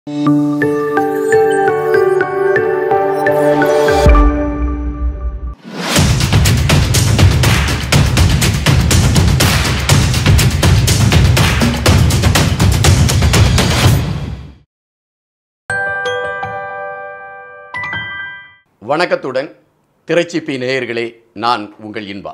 வணக்கத்துடன் திரைச்சிப்பி நேயர்களே நான் உங்கள் இன்பா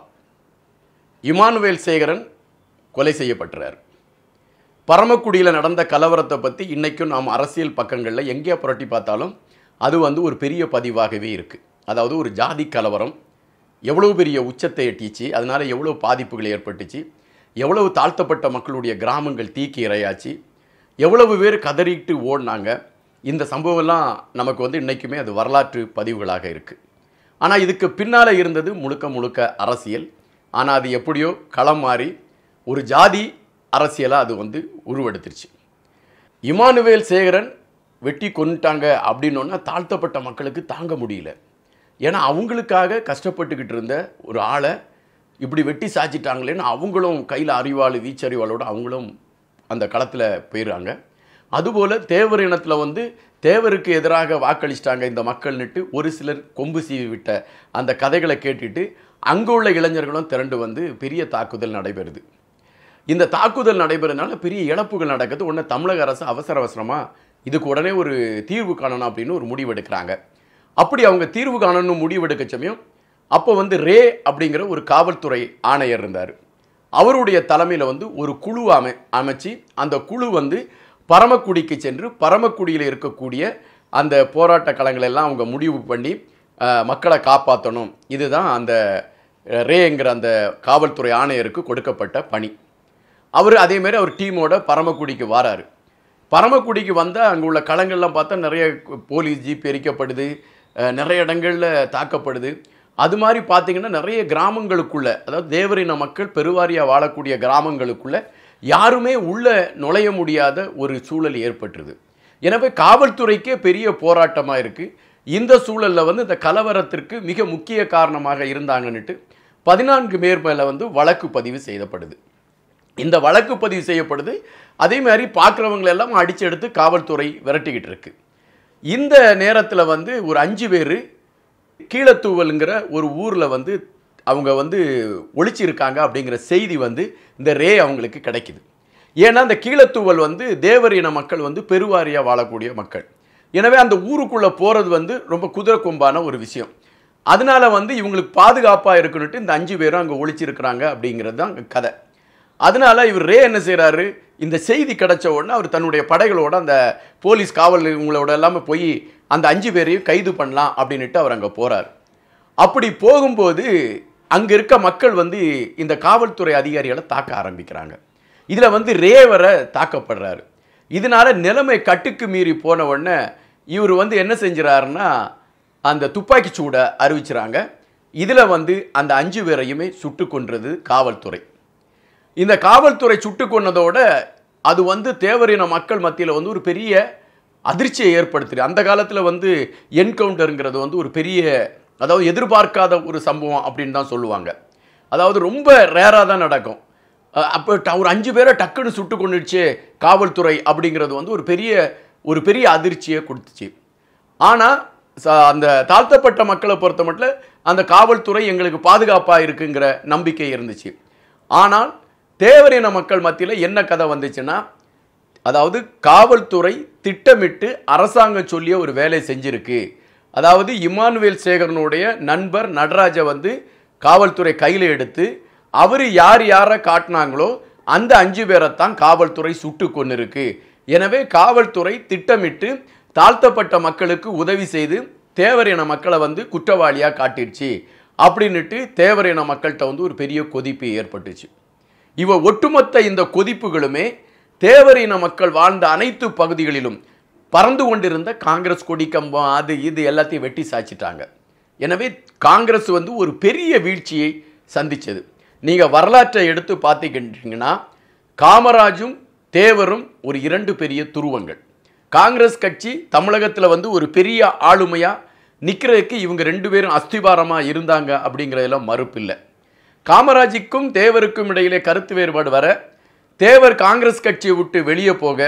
இமானுவேல் சேகரன் கொலை செய்யப்பட்டுறார் பரமக்குடியில் நடந்த கலவரத்தை பற்றி இன்றைக்கும் நாம் அரசியல் பக்கங்களில் எங்கே புரட்டி பார்த்தாலும் அது வந்து ஒரு பெரிய பதிவாகவே இருக்குது அதாவது ஒரு ஜாதி கலவரம் எவ்வளோ பெரிய உச்சத்தை எட்டிச்சு அதனால் எவ்வளோ பாதிப்புகள் ஏற்பட்டுச்சு எவ்வளவு தாழ்த்தப்பட்ட மக்களுடைய கிராமங்கள் தீக்கி இரையாச்சு எவ்வளவு பேர் கதறிட்டு ஓடினாங்க இந்த சம்பவம்லாம் நமக்கு வந்து இன்றைக்குமே அது வரலாற்று பதிவுகளாக இருக்குது ஆனால் இதுக்கு பின்னால் இருந்தது முழுக்க முழுக்க அரசியல் ஆனால் அது எப்படியோ களம் மாறி ஒரு ஜாதி அரசியலாக அது வந்து உருவெடுத்துருச்சு இமானுவேல் சேகரன் வெட்டி கொண்டுட்டாங்க அப்படின்னோன்னா தாழ்த்தப்பட்ட மக்களுக்கு தாங்க முடியல ஏன்னா அவங்களுக்காக கஷ்டப்பட்டுக்கிட்டு இருந்த ஒரு ஆளை இப்படி வெட்டி சாய்ச்சிட்டாங்களேன்னு அவங்களும் கையில் அறிவாள் வீச்சறிவாளோட அவங்களும் அந்த களத்தில் போயிடுறாங்க அதுபோல் தேவர் இனத்தில் வந்து தேவருக்கு எதிராக வாக்களிச்சிட்டாங்க இந்த மக்கள்னுட்டு ஒரு சிலர் கொம்பு சீவி விட்ட அந்த கதைகளை கேட்டுட்டு அங்கே உள்ள இளைஞர்களும் திரண்டு வந்து பெரிய தாக்குதல் நடைபெறுது இந்த தாக்குதல் நடைபெறதுனால பெரிய இழப்புகள் நடக்குது உடனே தமிழக அரசு அவசர அவசரமாக இதுக்கு உடனே ஒரு தீர்வு காணணும் அப்படின்னு ஒரு முடிவு எடுக்கிறாங்க அப்படி அவங்க தீர்வு காணணும் முடிவெடுக்க சமயம் அப்போ வந்து ரே அப்படிங்கிற ஒரு காவல்துறை ஆணையர் இருந்தார் அவருடைய தலைமையில் வந்து ஒரு குழு அமை அமைச்சு அந்த குழு வந்து பரமக்குடிக்கு சென்று பரமக்குடியில் இருக்கக்கூடிய அந்த போராட்ட களங்களை எல்லாம் அவங்க முடிவு பண்ணி அஹ், மக்களை காப்பாற்றணும் இதுதான் அந்த அஹ், ரேங்கிற அந்த காவல்துறை ஆணையருக்கு கொடுக்கப்பட்ட பணி அவர் அதேமாரி அவர் டீமோட பரமக்குடிக்கு வாராரு பரமக்குடிக்கு வந்தால் அங்கே உள்ள களங்கள்லாம் பார்த்தா நிறைய போலீஸ் ஜீப் எரிக்கப்படுது அஹ், நிறைய இடங்களில் தாக்கப்படுது அது மாதிரி பார்த்தீங்கன்னா நிறைய கிராமங்களுக்குள்ள அதாவது தேவரின மக்கள் பெருவாரியாக வாழக்கூடிய கிராமங்களுக்குள்ள யாருமே உள்ள நுழைய முடியாத ஒரு சூழல் ஏற்பட்டுருது எனவே காவல்துறைக்கே பெரிய போராட்டமாக இருக்குது இந்த சூழலில் வந்து இந்த கலவரத்திற்கு மிக முக்கிய காரணமாக இருந்தாங்கன்னுட்டு பதினான்கு பேர் மேலே வந்து வழக்கு பதிவு செய்யப்படுது இந்த வழக்கு பதிவு செய்யப்படுது அதே மாதிரி பார்க்குறவங்களெல்லாம் அடிச்சு எடுத்து காவல்துறை விரட்டிக்கிட்டு இருக்கு இந்த நேரத்தில் வந்து ஒரு அஞ்சு பேர் கீழத்தூவலுங்கிற ஒரு ஊரில் வந்து அவங்க வந்து ஒளிச்சிருக்காங்க அப்படிங்கிற செய்தி வந்து இந்த ரே அவங்களுக்கு கிடைக்குது ஏன்னா அந்த கீழத்தூவல் வந்து தேவர் இன மக்கள் வந்து பெருவாரியாக வாழக்கூடிய மக்கள் எனவே அந்த ஊருக்குள்ளே போகிறது வந்து ரொம்ப குதிரை கொம்பான ஒரு விஷயம் அதனால வந்து இவங்களுக்கு பாதுகாப்பாக இருக்குன்னுட்டு இந்த அஞ்சு பேரும் அங்கே ஒளிச்சிருக்கிறாங்க அப்படிங்கிறது தான் அங்க கதை அதனால இவர் ரே என்ன செய்கிறாரு இந்த செய்தி கிடைச்ச உடனே அவர் தன்னுடைய படைகளோட அந்த போலீஸ் காவல் இவங்களோட எல்லாமே போய் அந்த அஞ்சு பேரையும் கைது பண்ணலாம் அப்படின்னுட்டு அவர் அங்கே போகிறார் அப்படி போகும்போது அங்கே இருக்க மக்கள் வந்து இந்த காவல்துறை அதிகாரிகளை தாக்க ஆரம்பிக்கிறாங்க இதில் வந்து ரே வர தாக்கப்படுறாரு இதனால நிலைமை கட்டுக்கு மீறி போன உடனே இவர் வந்து என்ன செஞ்சுறாருன்னா அந்த துப்பாக்கி சூடை அறிவிச்சுறாங்க இதில் வந்து அந்த அஞ்சு பேரையுமே சுட்டு கொன்றது காவல்துறை இந்த காவல்துறை சுட்டு கொன்னதோட அது வந்து தேவரின மக்கள் மத்தியில் வந்து ஒரு பெரிய அதிர்ச்சியை ஏற்படுத்துது அந்த காலத்தில் வந்து என்கவுண்டருங்கிறது வந்து ஒரு பெரிய அதாவது எதிர்பார்க்காத ஒரு சம்பவம் அப்படின்னு தான் சொல்லுவாங்க அதாவது ரொம்ப ரேராக தான் நடக்கும் அஹ் அப்போ ட- ஒரு அஞ்சு பேரை டக்குன்னு சுட்டு கொண்டுடுச்சு காவல்துறை அப்படிங்கிறது வந்து ஒரு பெரிய ஒரு பெரிய அதிர்ச்சியை கொடுத்துச்சு ஆனால் அந்த தாழ்த்தப்பட்ட மக்களை பொறுத்த மட்டும் அந்த காவல்துறை எங்களுக்கு பாதுகாப்பாக இருக்குங்கிற நம்பிக்கை இருந்துச்சு ஆனால் தேவரின மக்கள் மத்தியில் என்ன கதை வந்துச்சுன்னா அதாவது காவல்துறை திட்டமிட்டு அரசாங்கம் சொல்லிய ஒரு வேலை செஞ்சிருக்கு அதாவது இமானுவேல் சேகரனுடைய நண்பர் நடராஜை வந்து காவல்துறை கையில் எடுத்து அவர் யார் யாரை காட்டினாங்களோ அந்த அஞ்சு பேரைத்தான் காவல்துறை சுட்டு கொண்டிருக்கு எனவே காவல்துறை திட்டமிட்டு தாழ்த்தப்பட்ட மக்களுக்கு உதவி செய்து தேவரின மக்களை வந்து குற்றவாளியாக காட்டிடுச்சு அப்படின்னுட்டு தேவரின மக்கள்கிட்ட வந்து ஒரு பெரிய கொதிப்பு ஏற்பட்டுச்சு இவ ஒட்டுமொத்த இந்த கொதிப்புகளுமே தேவரின மக்கள் வாழ்ந்த அனைத்து பகுதிகளிலும் பறந்து கொண்டிருந்த காங்கிரஸ் கொடி கம்பம் அது இது எல்லாத்தையும் வெட்டி சாய்ச்சிட்டாங்க எனவே காங்கிரஸ் வந்து ஒரு பெரிய வீழ்ச்சியை சந்திச்சது நீங்கள் வரலாற்றை எடுத்து பார்த்துக்கிட்டீங்கன்னா காமராஜும் தேவரும் ஒரு இரண்டு பெரிய துருவங்கள் காங்கிரஸ் கட்சி தமிழகத்தில் வந்து ஒரு பெரிய ஆளுமையாக நிற்கிறதுக்கு இவங்க ரெண்டு பேரும் அஸ்திபாரமாக இருந்தாங்க அப்படிங்கிறதுல மறுப்பில்லை காமராஜுக்கும் தேவருக்கும் இடையிலே கருத்து வேறுபாடு வர தேவர் காங்கிரஸ் கட்சியை விட்டு வெளியே போக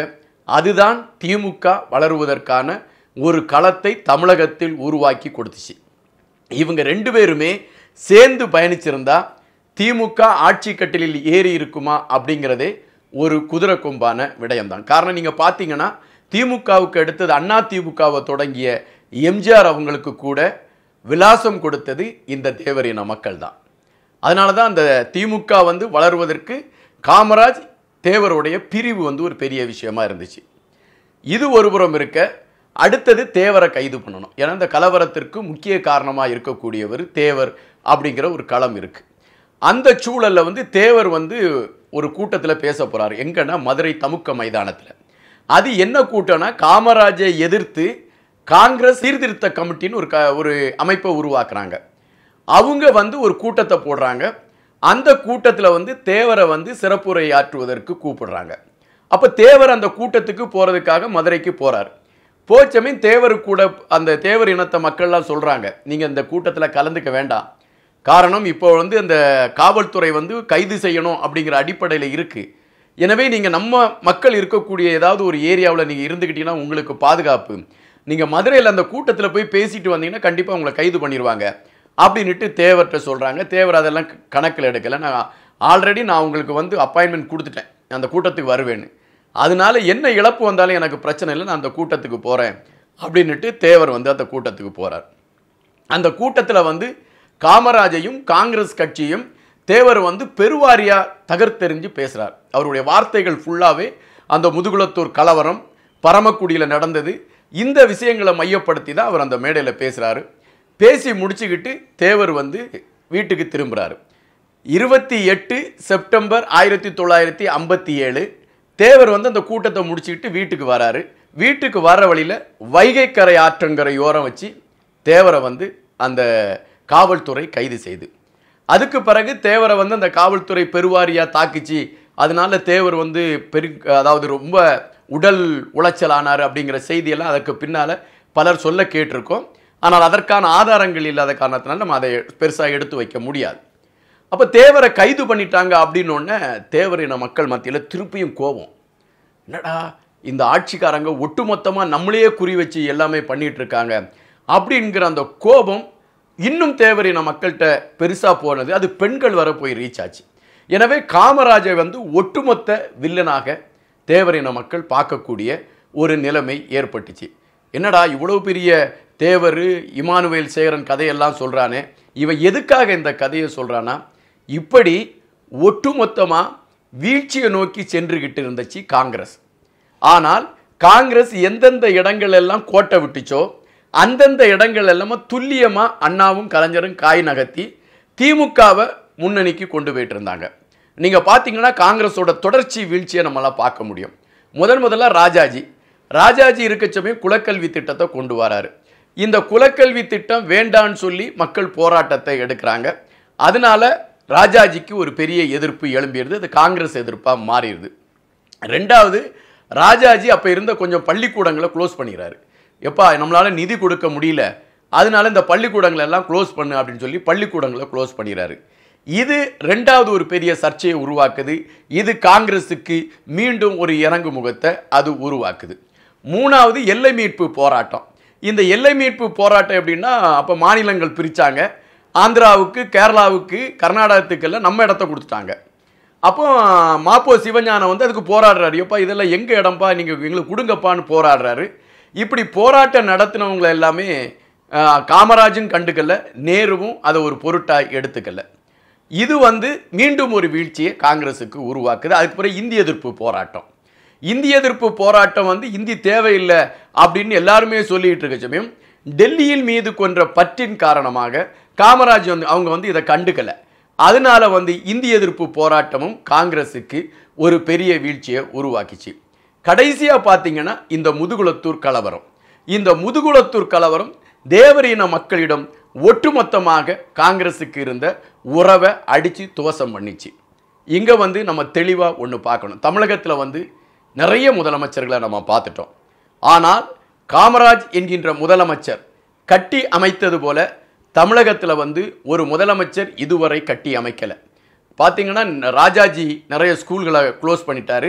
அதுதான் திமுக வளருவதற்கான ஒரு களத்தை தமிழகத்தில் உருவாக்கி கொடுத்துச்சு இவங்க ரெண்டு பேருமே சேர்ந்து பயணிச்சிருந்தா திமுக ஆட்சி கட்டிலில் ஏறி இருக்குமா அப்படிங்கிறதே ஒரு குதிரை கொம்பான விடயம்தான் காரணம் நீங்கள் பார்த்தீங்கன்னா திமுகவுக்கு அடுத்தது அண்ணா திமுகவை தொடங்கிய எம்ஜிஆர் அவங்களுக்கு கூட விலாசம் கொடுத்தது இந்த தேவரின மக்கள் தான் அதனால தான் அந்த திமுக வந்து வளருவதற்கு காமராஜ் தேவருடைய பிரிவு வந்து ஒரு பெரிய விஷயமா இருந்துச்சு இது ஒருபுறம் இருக்க அடுத்தது தேவரை கைது பண்ணணும் ஏன்னா இந்த கலவரத்திற்கு முக்கிய காரணமாக இருக்கக்கூடியவர் தேவர் அப்படிங்கிற ஒரு களம் இருக்கு அந்த சூழல்ல வந்து தேவர் வந்து ஒரு கூட்டத்தில் பேச போறாரு எங்கன்னா மதுரை தமுக்க மைதானத்தில் அது என்ன கூட்டம்னா காமராஜை எதிர்த்து காங்கிரஸ் சீர்திருத்த கமிட்டின்னு ஒரு க ஒரு அமைப்பை உருவாக்குறாங்க அவங்க வந்து ஒரு கூட்டத்தை போடுறாங்க அந்த கூட்டத்தில் வந்து தேவரை வந்து சிறப்புரை ஆற்றுவதற்கு கூப்பிடுறாங்க அப்போ தேவர் அந்த கூட்டத்துக்கு போகிறதுக்காக மதுரைக்கு போகிறார் போச்சமயம் தேவர் கூட அந்த தேவர் இனத்த மக்கள்லாம் சொல்கிறாங்க நீங்கள் இந்த கூட்டத்தில் கலந்துக்க வேண்டாம் காரணம் இப்போ வந்து அந்த காவல்துறை வந்து கைது செய்யணும் அப்படிங்கிற அடிப்படையில் இருக்குது எனவே நீங்கள் நம்ம மக்கள் இருக்கக்கூடிய ஏதாவது ஒரு ஏரியாவில் நீங்கள் இருந்துக்கிட்டீங்கன்னா உங்களுக்கு பாதுகாப்பு நீங்கள் மதுரையில் அந்த கூட்டத்தில் போய் பேசிட்டு வந்தீங்கன்னா கண்டிப்பாக உங்களை கைது பண்ணிடுவாங்க அப்படின்னுட்டு தேவர்கிட்ட சொல்கிறாங்க தேவர் அதெல்லாம் க- கணக்கில் எடுக்கலை நான் ஆல்ரெடி நான் உங்களுக்கு வந்து அப்பாயின்மெண்ட் கொடுத்துட்டேன் அந்த கூட்டத்துக்கு வருவேன்னு அதனால என்ன இழப்பு வந்தாலும் எனக்கு பிரச்சனை இல்லை நான் அந்த கூட்டத்துக்கு போகிறேன் அப்படின்னுட்டு தேவர் வந்து அந்த கூட்டத்துக்கு போகிறார் அந்த கூட்டத்தில் வந்து காமராஜையும் காங்கிரஸ் கட்சியும் தேவர் வந்து பெருவாரியா தகர்த்தெறிஞ்சு பேசுகிறார் அவருடைய வார்த்தைகள் ஃபுல்லாகவே அந்த முதுகுளத்தூர் கலவரம் பரமக்குடியில் நடந்தது இந்த விஷயங்களை மையப்படுத்தி தான் அவர் அந்த மேடையில் பேசுகிறாரு பேசி முடிச்சுக்கிட்டு தேவர் வந்து வீட்டுக்கு திரும்புகிறாரு இருபத்தி எட்டு செப்டம்பர் ஆயிரத்தி தொள்ளாயிரத்தி ஐம்பத்தி ஏழு தேவர் வந்து அந்த கூட்டத்தை முடிச்சுக்கிட்டு வீட்டுக்கு வராரு வீட்டுக்கு வர வழியில் வைகைக்கரை ஆற்றங்கரையோரம் வச்சு தேவரை வந்து அந்த காவல்துறை கைது செய்து அதுக்கு பிறகு தேவரை வந்து அந்த காவல்துறை பெருவாரியாக தாக்கிச்சு அதனால தேவர் வந்து பெரு அதாவது ரொம்ப உடல் உளைச்சலானார் அப்படிங்கிற செய்தியெல்லாம் அதற்கு பின்னால் பலர் சொல்ல கேட்டிருக்கோம் ஆனால் அதற்கான ஆதாரங்கள் இல்லாத காரணத்தினால நம்ம அதை பெருசாக எடுத்து வைக்க முடியாது அப்போ தேவரை கைது பண்ணிட்டாங்க அப்படின்னோடனே தேவர் இன மக்கள் மத்தியில் திருப்பியும் கோபம் என்னடா இந்த ஆட்சிக்காரங்க ஒட்டுமொத்தமாக நம்மளையே குறி வச்சு எல்லாமே பண்ணிட்டு இருக்காங்க அப்படிங்கிற அந்த கோபம் இன்னும் தேவரின மக்கள்கிட்ட பெருசாக போனது அது பெண்கள் வர போய் ரீச் ஆச்சு எனவே காமராஜை வந்து ஒட்டுமொத்த வில்லனாக தேவரின மக்கள் பார்க்கக்கூடிய ஒரு நிலைமை ஏற்பட்டுச்சு என்னடா இவ்வளவு பெரிய தேவர் இமானுவேல் சேகரன் கதையெல்லாம் சொல்கிறானே இவன் எதுக்காக இந்த கதையை சொல்கிறானா இப்படி ஒட்டுமொத்தமாக வீழ்ச்சியை நோக்கி சென்றுகிட்டு இருந்துச்சு காங்கிரஸ் ஆனால் காங்கிரஸ் எந்தெந்த இடங்கள் எல்லாம் கோட்டை விட்டுச்சோ அந்தந்த இடங்கள் எல்லாமே துல்லியமாக அண்ணாவும் கலைஞரும் காய் நகர்த்தி திமுகவை முன்னணிக்கு கொண்டு போயிட்டு இருந்தாங்க நீங்கள் பார்த்தீங்கன்னா காங்கிரஸோட தொடர்ச்சி வீழ்ச்சியை நம்மளால் பார்க்க முடியும் முதன் முதல்ல ராஜாஜி ராஜாஜி இருக்க சமயம் குலக்கல்வி திட்டத்தை கொண்டு வராரு இந்த குலக்கல்வி திட்டம் வேண்டான்னு சொல்லி மக்கள் போராட்டத்தை எடுக்கிறாங்க அதனால ராஜாஜிக்கு ஒரு பெரிய எதிர்ப்பு எழும்பிடுது அது காங்கிரஸ் எதிர்ப்பாக மாறிடுது ரெண்டாவது ராஜாஜி அப்போ இருந்த கொஞ்சம் பள்ளிக்கூடங்களை க்ளோஸ் பண்ணிடுறாரு எப்பா நம்மளால் நிதி கொடுக்க முடியல அதனால இந்த பள்ளிக்கூடங்களை எல்லாம் க்ளோஸ் பண்ணு அப்படின்னு சொல்லி பள்ளிக்கூடங்களை க்ளோஸ் பண்ணிடுறாரு இது ரெண்டாவது ஒரு பெரிய சர்ச்சையை உருவாக்குது இது காங்கிரஸுக்கு மீண்டும் ஒரு இறங்கு முகத்தை அது உருவாக்குது மூணாவது எல்லை மீட்பு போராட்டம் இந்த எல்லை மீட்பு போராட்டம் எப்படின்னா அப்போ மாநிலங்கள் பிரித்தாங்க ஆந்திராவுக்கு கேரளாவுக்கு கர்நாடகத்துக்கெல்லாம் நம்ம இடத்த கொடுத்துட்டாங்க அப்போ மாப்போ சிவஞானம் வந்து அதுக்கு போராடுறாரு எப்பா இதெல்லாம் எங்கள் இடம்பா நீங்கள் எங்களுக்கு கொடுங்கப்பான்னு போராடுறாரு இப்படி போராட்டம் நடத்தினவங்கள எல்லாமே ஆஹ், காமராஜும் கண்டுக்கல நேருவும் அதை ஒரு பொருட்டாக எடுத்துக்கல இது வந்து மீண்டும் ஒரு வீழ்ச்சியை காங்கிரஸுக்கு உருவாக்குது அதுக்கு பிறகு இந்திய எதிர்ப்பு போராட்டம் இந்திய எதிர்ப்பு போராட்டம் வந்து இந்தி தேவையில்லை அப்படின்னு எல்லாருமே சொல்லிட்டு இருக்க சமயம் டெல்லியின் மீது கொன்ற பற்றின் காரணமாக காமராஜ் வந்து அவங்க வந்து இதை கண்டுக்கல அதனால வந்து இந்திய எதிர்ப்பு போராட்டமும் காங்கிரஸுக்கு ஒரு பெரிய வீழ்ச்சியை உருவாக்கிச்சு கடைசியாக பார்த்தீங்கன்னா இந்த முதுகுளத்தூர் கலவரம் இந்த முதுகுளத்தூர் கலவரம் தேவரின மக்களிடம் ஒட்டுமொத்தமாக காங்கிரஸுக்கு இருந்த உறவை அடித்து துவசம் பண்ணிச்சு இங்கே வந்து நம்ம தெளிவாக ஒன்று பார்க்கணும் தமிழகத்தில் வந்து நிறைய முதலமைச்சர்களை நம்ம பார்த்துட்டோம் ஆனால் காமராஜ் என்கின்ற முதலமைச்சர் கட்டி அமைத்தது போல தமிழகத்தில் வந்து ஒரு முதலமைச்சர் இதுவரை கட்டி அமைக்கலை பார்த்தீங்கன்னா ராஜாஜி நிறைய ஸ்கூல்களை க்ளோஸ் பண்ணிட்டாரு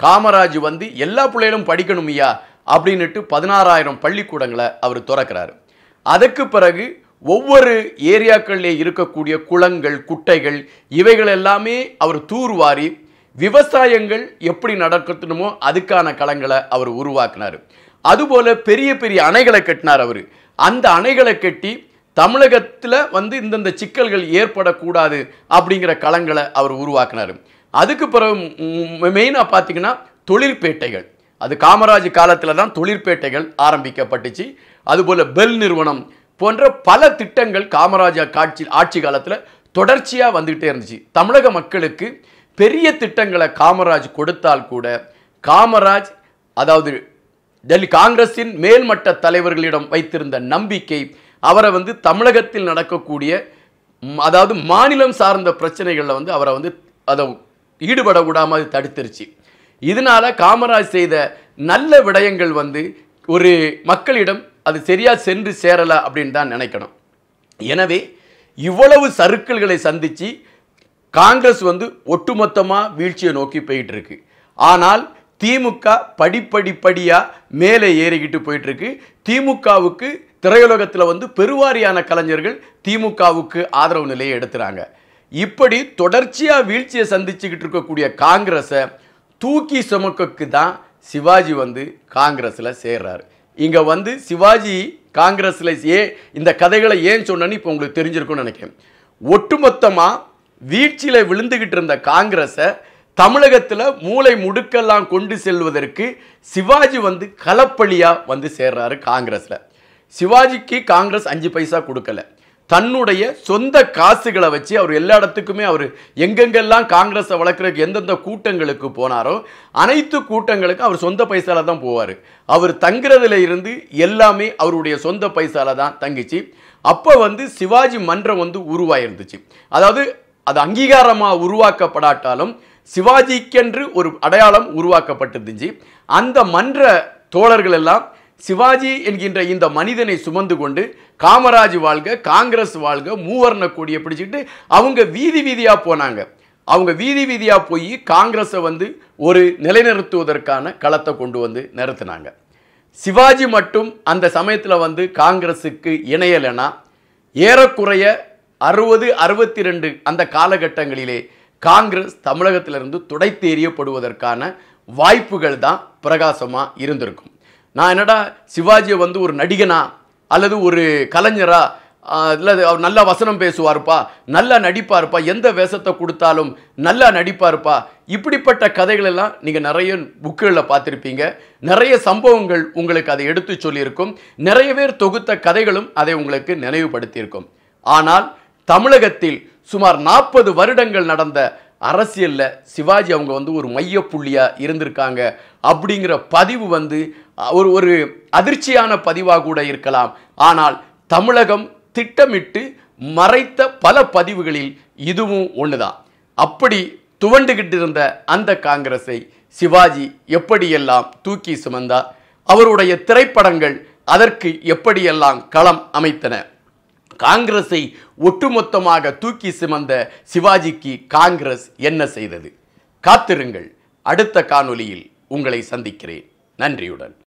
காமராஜ் வந்து எல்லா பிள்ளைகளும் படிக்கணும் ஐயா அப்படின்னுட்டு பதினாறாயிரம் பள்ளிக்கூடங்களை அவர் திறக்கிறாரு அதுக்கு பிறகு ஒவ்வொரு ஏரியாக்களிலே இருக்கக்கூடிய குளங்கள் குட்டைகள் இவைகள் எல்லாமே அவர் தூர்வாரி விவசாயங்கள் எப்படி நடக்கணுமோ அதுக்கான களங்களை அவர் உருவாக்கினார் அதுபோல பெரிய பெரிய அணைகளை கட்டினார் அவர் அந்த அணைகளை கட்டி தமிழகத்தில் வந்து இந்தந்த சிக்கல்கள் ஏற்படக்கூடாது அப்படிங்கிற களங்களை அவர் உருவாக்கினார் அதுக்கு பிறகு மெயினாக பார்த்தீங்கன்னா தொழிற்பேட்டைகள் அது காமராஜ் காலத்தில் தான் தொழிற்பேட்டைகள் ஆரம்பிக்கப்பட்டுச்சு அதுபோல் பெல் நிறுவனம் போன்ற பல திட்டங்கள் காமராஜ் காட்சி ஆட்சி காலத்தில் தொடர்ச்சியாக வந்துகிட்டே இருந்துச்சு தமிழக மக்களுக்கு பெரிய திட்டங்களை காமராஜ் கொடுத்தால் கூட காமராஜ் அதாவது டெல்லி காங்கிரஸின் மேல்மட்ட தலைவர்களிடம் வைத்திருந்த நம்பிக்கை அவரை வந்து தமிழகத்தில் நடக்கக்கூடிய ம், அதாவது மாநிலம் சார்ந்த பிரச்சனைகளில் வந்து அவரை வந்து அதை ஈடுபட விடாம அது தடுத்துருச்சு இதனால காமராஜ் செய்த நல்ல விடயங்கள் வந்து ஒரு மக்களிடம் அது சரியா சென்று சேரல அப்படின்னு தான் நினைக்கணும் எனவே இவ்வளவு சறுக்கல்களை சந்திச்சு காங்கிரஸ் வந்து ஒட்டுமொத்தமாக வீழ்ச்சியை நோக்கி போயிட்டு இருக்கு ஆனால் திமுக படிப்படிப்படியா மேலே ஏறிக்கிட்டு போயிட்டு இருக்கு திமுகவுக்கு திரையுலகத்தில் வந்து பெருவாரியான கலைஞர்கள் திமுகவுக்கு ஆதரவு நிலையை எடுத்துறாங்க இப்படி தொடர்ச்சியா வீழ்ச்சியை சந்திச்சுக்கிட்டு இருக்கக்கூடிய காங்கிரஸை தூக்கி சுமக்கக்கு தான் சிவாஜி வந்து காங்கிரஸில் சேர்றாரு இங்கே வந்து சிவாஜி காங்கிரஸில் ஏ இந்த கதைகளை ஏன் சொன்னேன்னு இப்போ உங்களுக்கு தெரிஞ்சிருக்கும்னு நினைக்கிறேன் ஒட்டுமொத்தமாக வீழ்ச்சியில் விழுந்துகிட்டு இருந்த காங்கிரஸை தமிழகத்தில் மூளை முடுக்கெல்லாம் கொண்டு செல்வதற்கு சிவாஜி வந்து களப்பலியாக வந்து சேர்றாரு காங்கிரஸில் சிவாஜிக்கு காங்கிரஸ் அஞ்சு பைசா கொடுக்கல தன்னுடைய சொந்த காசுகளை வச்சு அவர் எல்லா இடத்துக்குமே அவர் எங்கெங்கெல்லாம் காங்கிரஸை வளர்க்குறதுக்கு எந்தெந்த கூட்டங்களுக்கு போனாரோ அனைத்து கூட்டங்களுக்கும் அவர் சொந்த பைசால தான் போவார் அவர் தங்குறதுல இருந்து எல்லாமே அவருடைய சொந்த பைசால தான் தங்கிச்சு அப்போ வந்து சிவாஜி மன்றம் வந்து உருவாயிருந்துச்சு அதாவது அது அங்கீகாரமாக உருவாக்கப்படாட்டாலும் சிவாஜிக்கென்று ஒரு அடையாளம் உருவாக்கப்பட்டிருந்துச்சு அந்த மன்ற தோழர்கள் எல்லாம் சிவாஜி என்கின்ற இந்த மனிதனை சுமந்து கொண்டு காமராஜ் வாழ்க காங்கிரஸ் வாழ்க மூவர்ண கொடியை பிடிச்சிட்டு அவங்க வீதி வீதியாக போனாங்க அவங்க வீதி வீதியாக போய் காங்கிரஸை வந்து ஒரு நிலைநிறுத்துவதற்கான களத்தை கொண்டு வந்து நிறுத்தினாங்க சிவாஜி மட்டும் அந்த சமயத்தில் வந்து காங்கிரஸுக்கு இணையலைன்னா ஏறக்குறைய அறுபது அறுபத்தி ரெண்டு அந்த காலகட்டங்களிலே காங்கிரஸ் தமிழகத்திலிருந்து துடைத்து எறியப்படுவதற்கான வாய்ப்புகள் தான் பிரகாசமாக இருந்திருக்கும் நான் என்னடா சிவாஜியை வந்து ஒரு நடிகனா அல்லது ஒரு கலைஞரா இல்லை அவர் நல்லா வசனம் பேசுவார்ப்பா நல்லா நடிப்பார்ப்பா எந்த வேஷத்தை கொடுத்தாலும் நல்லா நடிப்பார்ப்பா இப்படிப்பட்ட கதைகள் எல்லாம் நீங்கள் நிறைய புக்குகளில் பார்த்துருப்பீங்க நிறைய சம்பவங்கள் உங்களுக்கு அதை எடுத்து சொல்லியிருக்கும் நிறைய பேர் தொகுத்த கதைகளும் அதை உங்களுக்கு நினைவுபடுத்தியிருக்கும் ஆனால் தமிழகத்தில் சுமார் நாற்பது வருடங்கள் நடந்த அரசியலில் சிவாஜி அவங்க வந்து ஒரு மையப்புள்ளியாக இருந்திருக்காங்க அப்படிங்கிற பதிவு வந்து ஒரு ஒரு அதிர்ச்சியான பதிவாக கூட இருக்கலாம் ஆனால் தமிழகம் திட்டமிட்டு மறைத்த பல பதிவுகளில் இதுவும் ஒண்ணுதான் அப்படி துவண்டுகிட்டு இருந்த அந்த காங்கிரஸை சிவாஜி எப்படியெல்லாம் தூக்கி சுமந்தார் அவருடைய திரைப்படங்கள் அதற்கு எப்படியெல்லாம் களம் அமைத்தன காங்கிரஸை ஒட்டுமொத்தமாக தூக்கி சுமந்த சிவாஜிக்கு காங்கிரஸ் என்ன செய்தது காத்திருங்கள் அடுத்த காணொளியில் உங்களை சந்திக்கிறேன் நன்றியுடன்